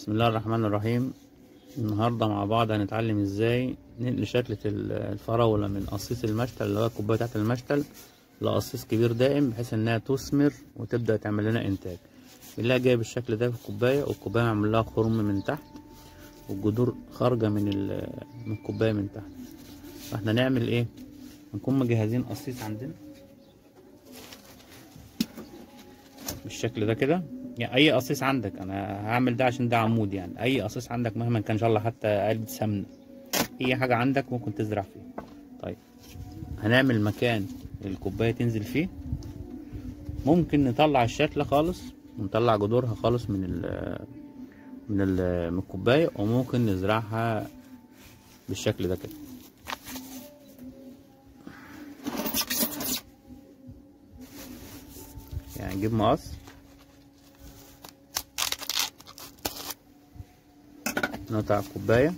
بسم الله الرحمن الرحيم النهارده مع بعض هنتعلم ازاي ننقل شتلة ال- الفراولة من قصيص المشتل اللي هو الكوباية تحت المشتل لقصيص كبير دائم بحيث انها تثمر وتبدأ تعمل لنا انتاج بنلاقي جايب الشكل ده في الكوباية والكوباية معمول لها خرم من تحت والجذور خارجة من ال- من الكوباية من تحت فاحنا نعمل ايه هنكون مجهزين قصيص عندنا بالشكل ده كده يعني اي قصيص عندك انا هعمل ده عشان ده عمود يعني اي قصيص عندك مهما كان ان شاء الله حتى علبة سمنة اي حاجة عندك ممكن تزرع فيه طيب هنعمل مكان الكوباية تنزل فيه ممكن نطلع الشتلة خالص ونطلع جذورها خالص من ال من ال من الكوباية وممكن نزرعها بالشكل ده كده يعني نجيب مقص نقطع الكوباية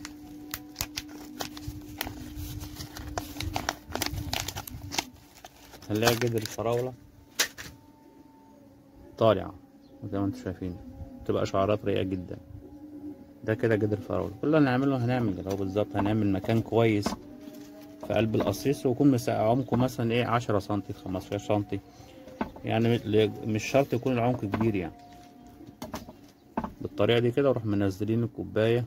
هنلاقي جذر الفراولة طالعة زي ما انتم شايفين تبقى شعرات رقيقة جدا ده كده جذر الفراولة كل اللي هنعمله هنعمل كده بالظبط هنعمل مكان كويس في قلب القصيص ويكون مسا- عمقه مثلا ايه عشرة سنتي خمستاشر سنتي يعني مش شرط يكون العمق كبير يعني بالطريقة دي كده نروح منزلين الكوباية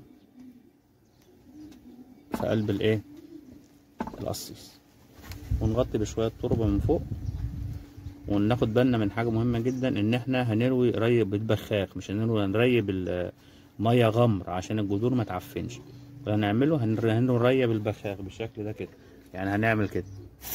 في قلب الايه القصيص ونغطي بشوية تربة من فوق وناخد بالنا من حاجة مهمة جدا ان احنا هنروي ري بالبخاخ مش هنروي هنري بالمية غمر عشان الجذور ما تعفنش فهنعمله هنر- هنري بالبخاخ بالشكل ده كده يعني هنعمل كده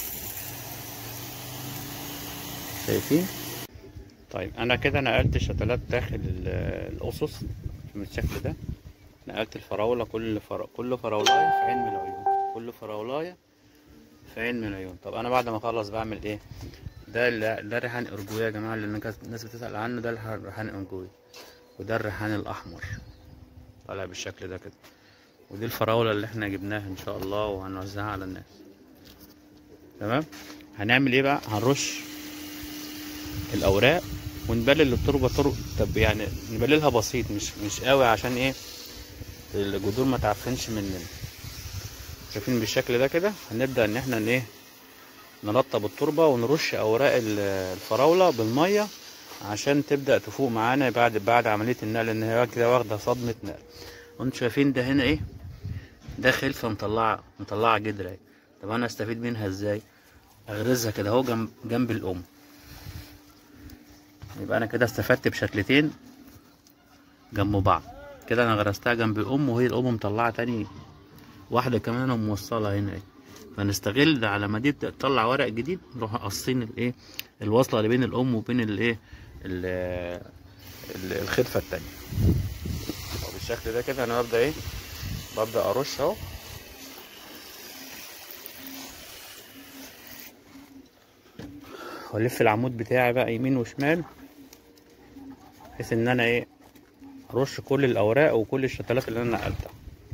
شايفين طيب انا كده نقلت الشتلات داخل ال- الاسس من الشكل ده نقلت الفراولة كل فر... كل فراولاية في عين من العيون كل فراولاية في عين من العيون طب انا بعد ما اخلص بعمل ايه ده ال- ده ريحان ارجوية يا جماعة لان كانت الناس بتسأل عنه ده الح- الريحان ارجوي وده الريحان الاحمر طالع بالشكل ده كده ودي الفراولة اللي احنا جبناها ان شاء الله وهنوزعها على الناس تمام هنعمل ايه بقى هنرش الاوراق ونبلل التربه ترب طب يعني نبللها بسيط مش مش قوي عشان ايه الجذور ما تعفنش مننا شايفين بالشكل ده كده هنبدا ان احنا ايه نرطب التربه ونرش اوراق ال- الفراوله بالميه عشان تبدا تفوق معانا بعد بعد عمليه النقل ان هي كده واخده صدمه نقل وانتوا شايفين ده هنا ايه ده خلفه مطلعه مطلعه جدر اهي طب انا استفيد منها ازاي اغرزها كده اهو جنب جنب الام يبقى انا كده استفدت بشتلتين جنب بعض كده انا غرستها جنب الام وهي الام مطلعه تاني واحده كمان وموصلها هنا اهي فنستغل ده على ما دي تطلع ورق جديد نروح قاصين الايه الوصله اللي بين الام وبين الايه ال- ال- الخلفه التانية وبالشكل ده كده انا ببدا ايه ببدا ارش اهو والف العمود بتاعي بقى يمين وشمال بحيث ان انا ايه ارش كل الاوراق وكل الشتلات اللي انا نقلتها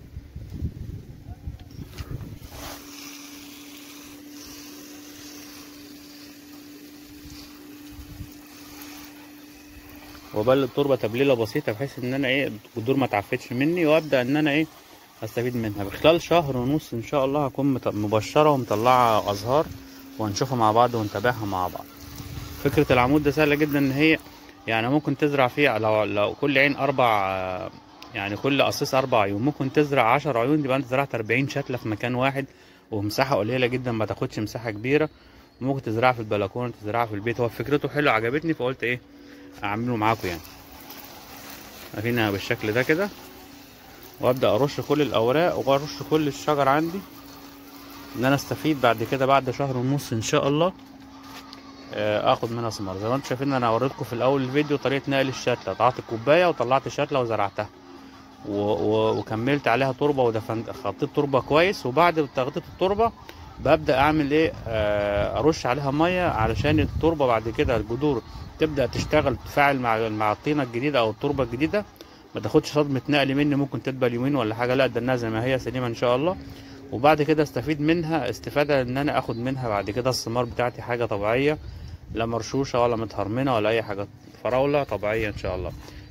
وبل التربه تبليله بسيطه بحيث ان انا ايه الجذور ما تعفتش مني وابدا ان انا ايه استفيد منها بخلال شهر ونص ان شاء الله هكون مت- مبشره ومطلعه ازهار وهنشوفها مع بعض ونتابعها مع بعض فكرة العمود ده سهلة جدا ان هي يعني ممكن تزرع فيه لو, لو كل عين اربع آه، يعني كل قصيص اربع عيون ممكن تزرع عشر عيون يبقى انت زرعت اربعين شتلة في مكان واحد ومساحة قليلة جدا ما تاخدش مساحة كبيرة ممكن تزرعها في البلكونة تزرعها في البيت هو فكرته حلوة عجبتني فقلت ايه اعمله معاكم يعني هنا بالشكل ده كده وابدا ارش كل الاوراق وارش كل الشجر عندي ان انا استفيد بعد كده بعد شهر ونص ان شاء الله آه، اخد منها ثمار زي ما انتم شايفين انا وريتكم في الاول الفيديو طريقه نقل الشتله قطعت الكوبايه وطلعت الشتله وزرعتها و... و... وكملت عليها تربه ودفنت خطيت تربه كويس وبعد تغطيه التربه ببدا اعمل ايه آه، ارش عليها ميه علشان التربه بعد كده الجذور تبدا تشتغل تتفاعل مع مع الطينه الجديده او التربه الجديده ما تاخدش صدمه نقل مني ممكن تدبل يومين ولا حاجه لا ده انها زي ما هي سليمه ان شاء الله وبعد كده استفيد منها استفاده ان انا اخد منها بعد كده الثمار بتاعتي حاجه طبيعيه لا مرشوشه ولا متهرمنه ولا اي حاجه فراوله طبيعيه ان شاء الله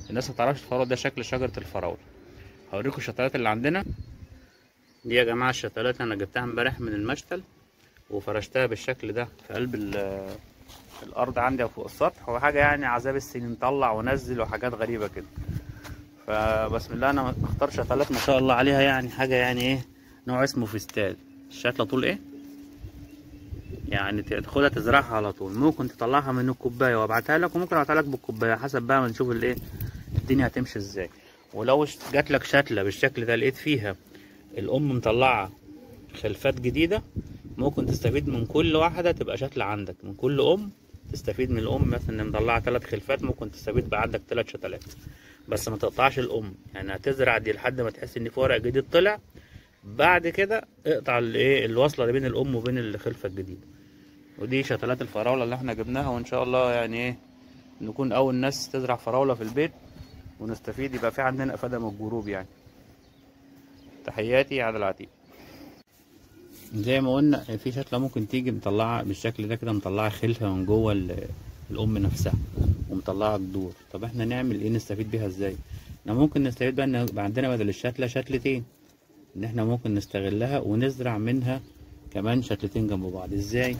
الناس متعرفش الفراولة ده شكل شجرة الفراولة هوريكم الشتلات اللي عندنا دي يا جماعة الشتلات أنا جبتها امبارح من المشتل وفرشتها بالشكل ده في قلب ال- الأرض عندي أو فوق السطح وحاجة يعني عذاب السنين طلع ونزل وحاجات غريبة كده فبسم الله أنا مختار شتلات ما شاء الله عليها يعني حاجة يعني إيه نوع اسمه فيستال الشتلة طول إيه يعني تاخدها تزرعها على طول ممكن تطلعها من الكوبايه وابعتها لك وممكن ابعتها لك بالكوبايه حسب بقى ما نشوف الايه الدنيا هتمشي ازاي ولو جات لك شتله بالشكل ده لقيت فيها الام مطلعه خلفات جديده ممكن تستفيد من كل واحده تبقى شتله عندك من كل ام تستفيد من الام مثلا اللي مطلعه ثلاث خلفات ممكن تستفيد بقى عندك ثلاث شتلات بس ما تقطعش الام يعني هتزرع دي لحد ما تحس ان في ورق جديد طلع بعد كده اقطع الايه الوصله اللي بين الام وبين الخلفه الجديده ودي شتلات الفراولة اللي احنا جبناها وان شاء الله يعني ايه نكون اول ناس تزرع فراولة في البيت ونستفيد يبقى في عندنا افادة من الجروب يعني تحياتي عادل العتيق زي ما قلنا في شتلة ممكن تيجي مطلعة بالشكل ده كده مطلعة خلفة من جوه ال- الام نفسها ومطلعة جذور طب احنا نعمل ايه نستفيد بيها ازاي احنا ممكن نستفيد بقى ان يبقى عندنا بدل الشتلة شتلتين ان احنا ممكن نستغلها ونزرع منها كمان شتلتين جنب بعض ازاي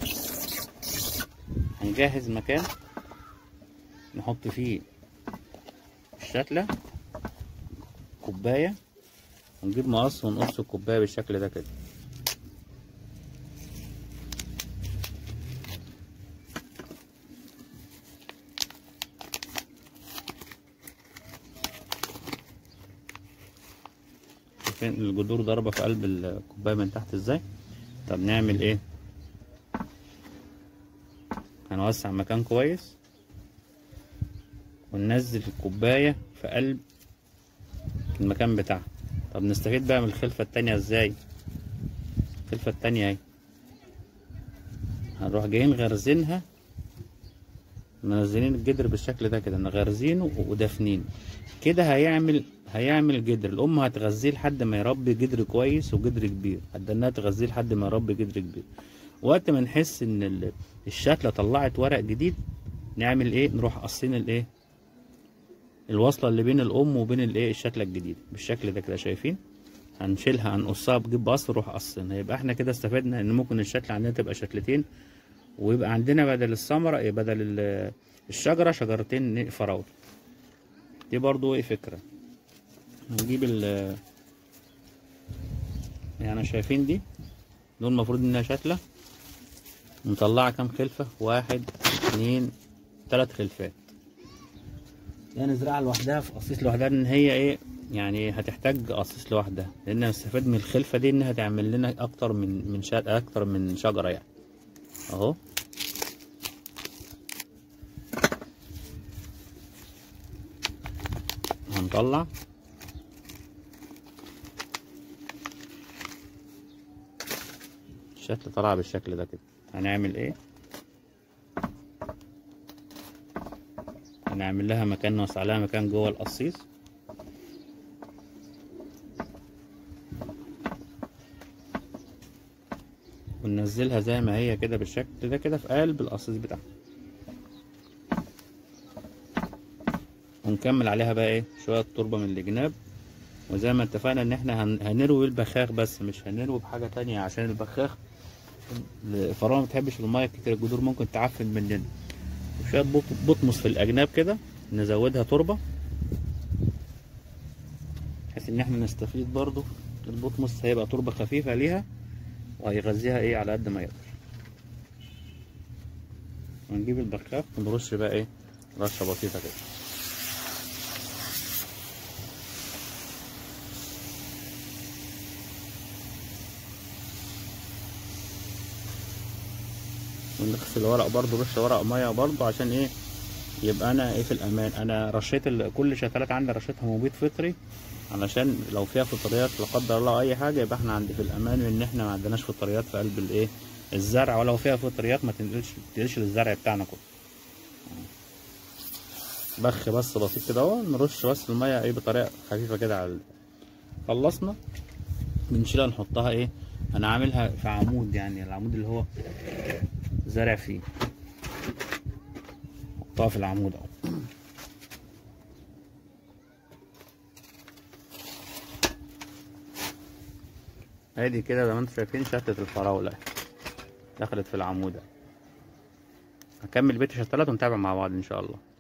هنجهز مكان نحط فيه الشتلة كوباية ونجيب مقص ونقص الكوباية بالشكل ده كده شايفين الجذور ضاربة في قلب الكوباية من تحت ازاي طب نعمل ايه هنوسع مكان كويس وننزل الكوباية في قلب المكان بتاعها طب نستفيد بقى من الخلفة التانية ازاي الخلفة التانية اهي هنروح جايين غارزينها منزلين الجدر بالشكل ده كده نغرزينه ودافنينه كده هيعمل هيعمل جدر الام هتغذيه لحد ما يربي جدر كويس وجدر كبير هتدنها تغذيه لحد ما يربي جدر كبير وقت ما نحس ان ال- الشتلة طلعت ورق جديد نعمل ايه نروح قصين الايه الوصلة اللي بين الام وبين الايه الشتلة الجديدة بالشكل ده كده شايفين هنشيلها هنقصها بجيب قص نروح قصينها يبقى احنا كده استفدنا ان ممكن الشتلة عندنا تبقى شتلتين ويبقى عندنا بدل الثمرة إيه بدل ال- الشجرة شجرتين فراولة دي برضو ايه فكرة هنجيب ال يعني شايفين دي دول المفروض انها شتلة مطلعة كام خلفة واحد اتنين تلات خلفات يعني نزرعها لوحدها في قصيص لوحدها ان هي ايه يعني هتحتاج قصيص لوحدها لان نستفاد من الخلفة دي انها تعمل لنا اكتر من من شا... اكتر من شجرة يعني اهو هنطلع الشكل طلع بالشكل ده كده هنعمل ايه هنعمل لها مكان نوسع لها مكان جوه القصيص وننزلها زي ما هي كده بالشكل ده كده في قلب القصيص بتاعها ونكمل عليها بقى ايه شويه تربه من الجناب وزي ما اتفقنا ان احنا هن- هنروي البخاخ بس مش هنروي بحاجه تانية عشان البخاخ الفراوله ما بتحبش الميه كتير الجذور ممكن تعفن مننا وشويه بط- بطمس في الاجناب كده نزودها تربه بحيث ان احنا نستفيد برضو البطمس هيبقى تربه خفيفه ليها وهيغذيها ايه على قد ما يقدر ونجيب البخاخ ونرش بقى ايه رشه بسيطه كده ونغسل ورق برضو رش ورق ميه برضو عشان ايه يبقى انا ايه في الامان انا رشيت ال... كل شتلات عندي رشيتها مبيد فطري علشان لو فيها فطريات لا قدر الله اي حاجه يبقى احنا عندي في الامان ان احنا ما عندناش فطريات في قلب الايه الزرع ولو فيها فطريات ما تنقلش تنقلش للزرع بتاعنا كله بخ بس بسيط كده اهو نرش بس الميه ايه بطريقه خفيفه كده على ال- خلصنا بنشيلها نحطها ايه انا عاملها في عمود يعني العمود اللي هو زارع فيه حطها في العمود اهو ادي كده زي ما انتم شايفين شتة الفراولة دخلت في العمودة هكمل بيت شتلات ونتابع مع بعض ان شاء الله